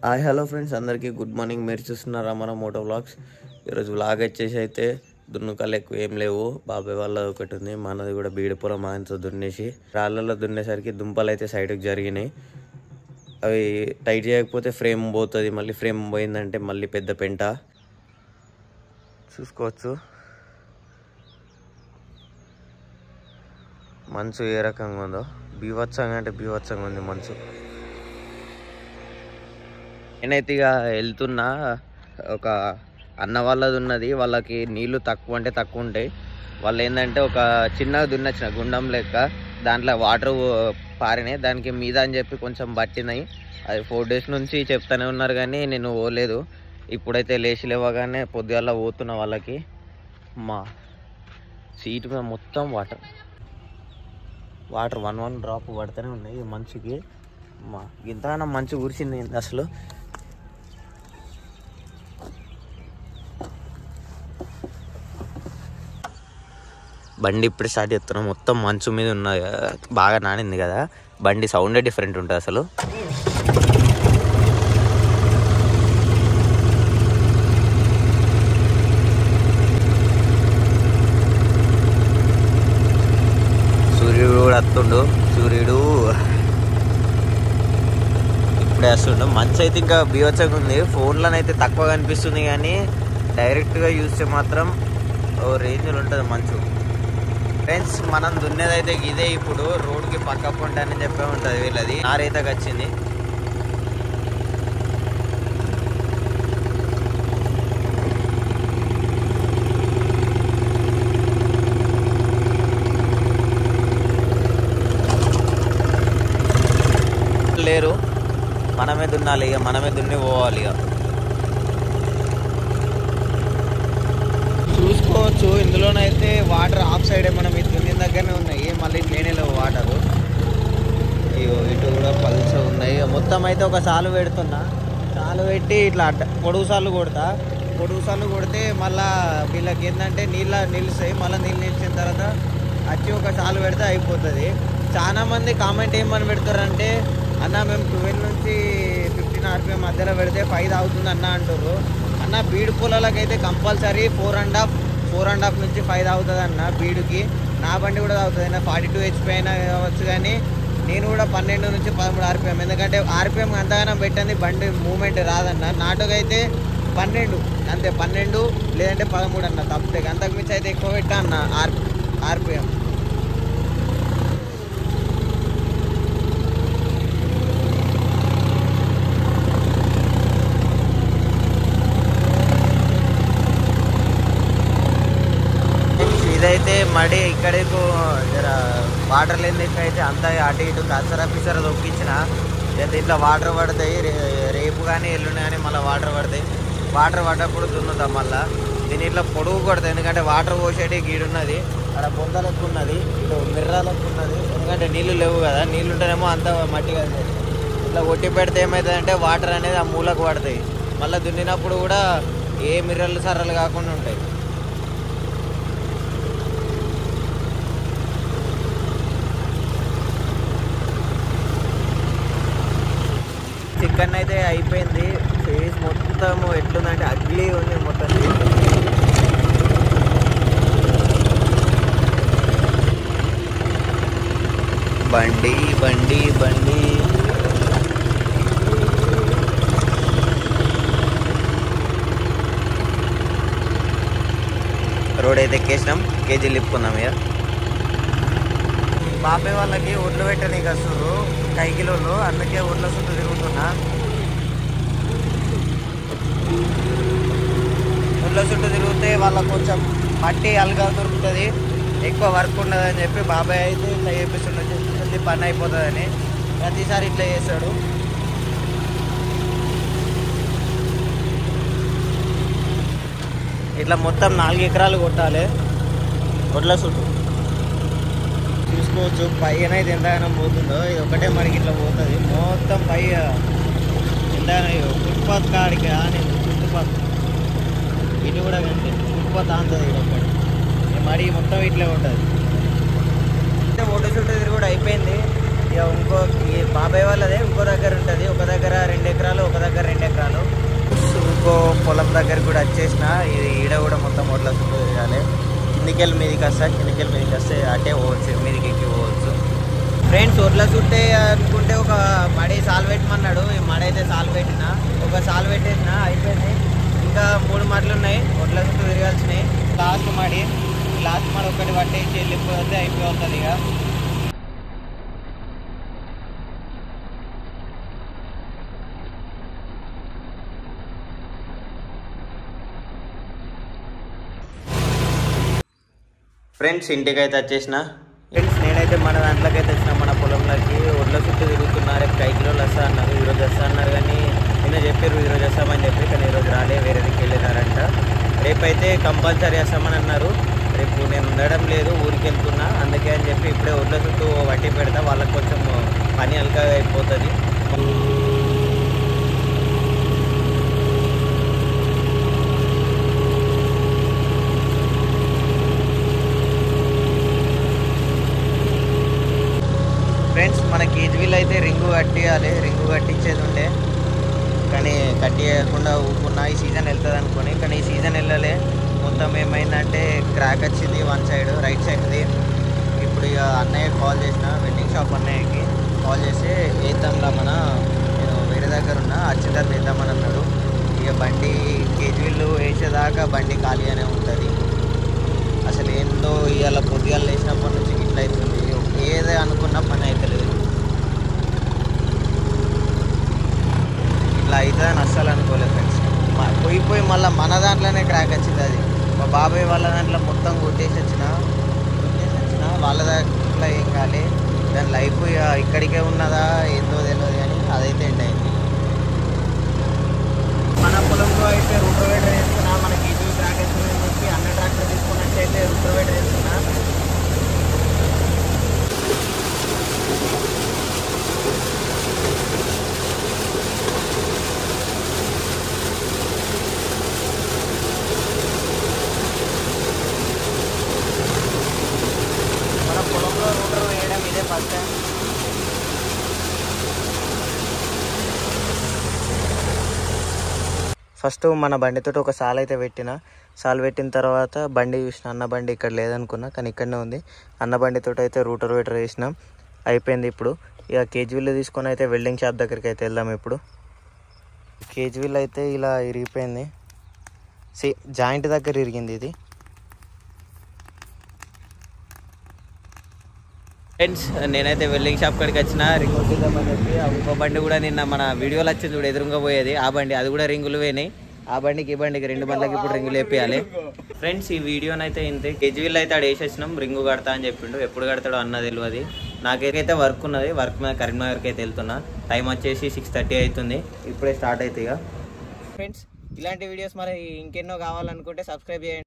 hi hello friends అందరికీ good morning మీరు చూస్తున్నారా మన మోటో వ్లాగ్స్ ఈరోజు వ్లాగ్ వచ్చేసి అయితే దున్నుకలు ఎక్కువ ఏం లేవు బాబాయ్ వాళ్ళది ఒకటి ఉంది మనది కూడా బీడపురం ఆయనతో దున్నేసి రాళ్ళలో దున్నేసరికి దుంపలు అయితే సైడ్కి జరిగినాయి అవి టైట్ చేయకపోతే ఫ్రేమ్ పోతుంది మళ్ళీ ఫ్రేమ్ పోయిందంటే మళ్ళీ పెద్ద పెంట చూసుకోవచ్చు మంచు ఏ రకంగా ఉందో బీభత్సంగా అంటే బీభత్సంగా ఉంది మంచు నేనైతే ఇక వెళ్తున్నా ఒక అన్న వాళ్ళది ఉన్నది వాళ్ళకి నీళ్లు తక్కువ అంటే తక్కువ ఉంటాయి వాళ్ళు ఏంటంటే ఒక చిన్నగా దున్నచ్చిన గుండం లెక్క దాంట్లో వాటర్ పారినాయి దానికి మీద అని చెప్పి కొంచెం పట్టినాయి అది ఫోర్ డేస్ నుంచి చెప్తానే ఉన్నారు కానీ నేను పోలేదు ఇప్పుడైతే లేచి లేవగానే పొద్దుగాల పోతున్నా వాళ్ళకి మా సీట్ మీద మొత్తం water water one one drop పడుతూనే ఉన్నాయి ఈ మంచుకి మా ఇంతగానో మంచు కురిసింది ఏంది అసలు బండి ఇప్పుడు స్టార్ట్ చేస్తున్నాం మొత్తం మంచు మీద ఉన్న బాగా నానింది కదా బండి సౌండే డిఫరెంట్ ఉంటుంది అసలు సూర్యుడు కూడా వస్తుండు సూర్యుడు ఇప్పుడే వస్తుండు మంచి అయితే ఇంకా బీవచ్చగా ఉంది ఫోన్లోనైతే తక్కువ కనిపిస్తుంది కానీ డైరెక్ట్గా చూస్తే మాత్రం ఓ రేంజ్లో ఉంటుంది మంచు ఫ్రెండ్స్ మనం దున్నేదైతే ఇదే ఇప్పుడు రోడ్కి పక్క పొంట అని చెప్పే ఉంటుంది వీళ్ళది నారైతే వచ్చింది లేరు మనమే దున్నాలి ఇక మనమే దున్ని పోవాలి ఇక చూసుకోవచ్చు ఇందులోనైతే వాటర్ ఆఫ్ సైడ్ మనం ఇది దున్నిన దగ్గరనే ఉన్నాయి మళ్ళీ లేనే లేవు వాటర్ ఇగో ఇటు కూడా పల్స్ ఉన్నాయి ఇక మొత్తం అయితే ఒక సాలు పెడుతున్నా సాలు పెట్టి ఇట్లా అడ్డ పొడుగు సార్లు కొడతా పొడుగు సార్లు కొడితే మళ్ళా వీళ్ళకి ఏంటంటే నీళ్ళ నిలుస్తాయి మళ్ళీ నీళ్ళు నిలిచిన తర్వాత వచ్చి ఒక సాలు పెడితే అయిపోతుంది చాలా మంది కామెంట్ ఏమని పెడతారంటే అన్న మేము ట్వెల్వ్ నుంచి ఫిఫ్టీన్ ఆర్పిఎం మధ్యలో పెడితే ఫైవ్ తాగుతుంది అన్న అంటారు అన్న బీడు పొలాలకైతే compulsory four and half four and half నుంచి ఫైవ్ తాగుతుంది అన్న బీడుకి నా బండి కూడా తాగుతుంది అయినా ఫార్టీ టూ హెచ్పి అయినా కావచ్చు కానీ నేను కూడా పన్నెండు నుంచి పదమూడు ఆర్పిఎం ఎందుకంటే ఆర్పిఎం అంతగానో పెట్టింది బండి మూమెంట్ రాదన్న నాటుకైతే పన్నెండు అంతే పన్నెండు లేదంటే పదమూడు అన్న తప్పితే అంతకు మించి అయితే ఎక్కువ పెట్టా అన్న ఆర్ ఆర్పిఎం ఇదైతే మడి ఇక్కడకు జర వాటర్ లేని దిక్కు అయితే అంతా అటు ఇటు కసర పిసర దొక్కించిన ఇక దీంట్లో వాటర్ పడతాయి రే- రేపు కానీ ఎల్లుండి కానీ మళ్ళీ వాటర్ పడతాయి వాటర్ పడ్డప్పుడు దున్నుతాం మళ్ళీ దీని ఇట్లా పొడుగు కొడతాయి ఎందుకంటే వాటర్ పోసేటి గీడున్నది అక్కడ బొంద లెక్క ఉన్నది ఇటు మిర్ర లెక్క ఉన్నది ఎందుకంటే నీళ్లు లేవు కదా నీళ్ళు ఉంటేనేమో అంత మట్టి కదా ఇట్లా కొట్టి పెడితే ఏమవుతుందంటే వాటర్ అనేది ఆ మూలకు పడతాయి మళ్ళీ దున్నినప్పుడు కూడా ఏ మిర్రలు సర్రలు కాకుండా ఉంటాయి చికెన్ అయితే అయిపోయింది ఫేస్ మొత్తం ఎట్లుందంటే అగ్లీ ఉంది మొత్తం బండి బండి బండి రోడ్ అయితే ఎక్కేసినాం కేజీ లిప్పుకున్నాం ఇక బాబాయ్ వాళ్ళకి ఒడ్లు పెట్టనీకి వస్తున్నారు కైకిలోళ్ళు అందుకే ఒడ్ల చుట్టూ తిరుగుతున్నా ఒడ్ల చుట్టూ తిరిగితే వాళ్ళకి కొంచెం మట్టి అల్గా దొరుకుతుంది ఎక్కువ వర్క్ ఉండదని చెప్పి బాబాయ్ అయితే ఇట్లా చేపిస్తుండే జల్దీ పని అయిపోతుందని ప్రతిసారి ఇట్లా చేస్తాడు ఇట్లా మొత్తం నాలుగు ఎకరాలు కొట్టాలి ఒడ్ల చుట్టూ చూసుకోవచ్చు పైన అయితే ఎంతగానో పోతుందో ఇది ఒకటే మనకి ఇట్లా పోతుంది మొత్తం పై ఎంతగానో ఫుట్పాత్ కాడికి అని ఫుట్పాత్ ఇటు కూడా కంటే ఫుట్పాత్ ఆంతుంది ఇది ఒకటి ఈ మడి మొత్తం ఇట్లే ఉంటుంది అంటే ఫోటో షూట్ ఇది కూడా అయిపోయింది ఇక ఇంకో ఈ బాబాయ్ వాళ్ళదే ఇంకో దగ్గర ఉంటుంది ఒక దగ్గర రెండు ఎకరాలు ఒక దగ్గర రెండు దగ్గరికి కూడా వచ్చేసిన ఇది ఈడ కూడా మొత్తం ఒడ్ల చుట్టూ తిరగాలి కిందికెళ్ళి మీదకి వస్తా కిందికెళ్ళి మీదకి వస్తే అటే పోవచ్చు మీదకి ఎక్కి పోవచ్చు ఫ్రెండ్స్ ఒడ్ల చుట్టే అనుకుంటే ఒక మడి సాల్ పెట్టమన్నాడు ఈ మడి అయితే సాల్ పెట్టిన ఒక సాల్ పెట్టేసిన అయిపోయింది ఇంకా మూడు మడులు ఉన్నాయి ఒడ్ల చుట్టూ తిరగాల్సినాయి లాస్ట్ మడి లాస్ట్ మడి ఒకటి పట్టేసి వెళ్ళిపోతే అయిపోతుంది ఇక ఫ్రెండ్స్ ఇంటికి అయితే వచ్చేసిన ఫ్రెండ్స్ నేనైతే మన దాంట్లోకి అయితే వచ్చిన మన పొలంలోకి ఒడ్ల చుట్టూ తిరుగుతున్నా రేపు కై కిలోలు వస్తా అన్నారు ఈరోజు వస్తా అన్నారు కానీ నిన్న చెప్పారు ఈరోజు వస్తామని చెప్పి కానీ ఈరోజు రాలే వేరే దిక్కు వెళ్ళినారంట రేపైతే కంపల్సరీ వస్తామని అన్నారు రేపు నేను ఉండడం లేదు ఊరికి వెళ్తున్నా అందుకే అని చెప్పి ఇప్పుడే ఒడ్ల చుట్టూ వట్టి పెడతా వాళ్ళకి కొంచెం పని అల్కగా అయిపోతుంది ఫ్రెండ్స్ మన కేజీవీలు అయితే రింగు కట్టియాలి రింగు కట్టించేది ఉండే కానీ కట్టియకుండా ఊకున్నా ఈ సీజన్ వెళ్తుంది అనుకొని కానీ ఈ సీజన్ వెళ్ళలే మొత్తం ఏమైందంటే క్రాక్ వచ్చింది వన్ సైడ్ రైట్ సైడ్ది ఇప్పుడు ఇక అన్నయ్య కాల్ చేసిన వెడ్డింగ్ షాప్ అన్నయ్యకి కాల్ చేసి వేద్దాంలా మన నేను వేరే దగ్గర ఉన్నా వచ్చిన తర్వాత వేద్దామని అన్నాడు ఇక బండి కేజీవీలు వేసేదాకా బండి ఖాళీగానే ఉంటుంది అసలు ఏందో ఇవాళ పొద్దుగాలు లేచినప్పటి నుంచి ఇట్లా అవుతుంది ఏదే అనుకున్న పని అయితే లేదు ఇట్లా అవుతుందని అస్సలు అనుకోలేదు ఫ్రెండ్స్ పోయి పోయి మళ్ళీ మన దాంట్లోనే క్రాక్ వచ్చింది అది మా బాబాయ్ వాళ్ళ దాంట్లో మొత్తం కొట్టేసి వచ్చిన కొట్టేసి వచ్చిన వాళ్ళ దాంట్లో ఏం కాలే దాని లైఫ్ ఇక ఇక్కడికే ఉన్నదా ఏందో తెలియదు కానీ అదైతే ఎండ్ అయింది మన పొలంలో అయితే రూటోవేటర్ వేస్తున్నా మనకి ఇది ట్రాక్ వేస్తుందని చెప్పి అన్న ట్రాక్టర్ తీసుకున్నట్టయితే రూటోవేటర్ వేస్తున్నా మన పొలంలో రూటర్ వేయడం ఇదే ఫస్ట్ టైం ఫస్ట్ మన బండితో ఒక సాల్ అయితే పెట్టిన సాల్ పెట్టిన తర్వాత బండి చూసిన అన్న బండి ఇక్కడ లేదనుకున్నా కానీ ఇక్కడనే ఉంది అన్న బండితో అయితే రూటర్ వేటర్ వేసినాం అయిపోయింది ఇప్పుడు ఇక కేజీవీలు తీసుకొని అయితే వెల్డింగ్ షాప్ దగ్గరికి అయితే వెళ్దాం ఇప్పుడు కేజీవీల్ అయితే ఇలా ఇరిగిపోయింది సి జాయింట్ దగ్గర ఇరిగింది ఇది ఫ్రెండ్స్ నేనైతే వెల్డింగ్ షాప్ కాడికి వచ్చిన రింగ్ కొట్టిద్దామని చెప్పి ఆ ఇంకో బండి కూడా నిన్న మన వీడియోలో వచ్చింది చూడు ఎదురుగా పోయేది ఆ బండి అది కూడా రింగులు పోయినాయి ఆ బండికి ఈ బండికి రెండు బండ్లకి ఇప్పుడు రింగులు వేపియాలి ఫ్రెండ్స్ ఈ వీడియోనైతే ఇంతే కేజీవీల్ అయితే ఆడ వేసేసినాం రింగు కడతా అని చెప్పిండు ఎప్పుడు కడతాడో అన్న తెలియదు నాకైతే వర్క్ ఉన్నది వర్క్ మీద కరీంనగర్కి అయితే వెళ్తున్నా టైం వచ్చేసి సిక్స్ థర్టీ అవుతుంది ఇప్పుడే స్టార్ట్ అవుతాయి ఇక ఫ్రెండ్స్ ఇలాంటి వీడియోస్ మరి ఇంకెన్నో కావాలనుకుంటే సబ్స్క్రైబ్ చేయండి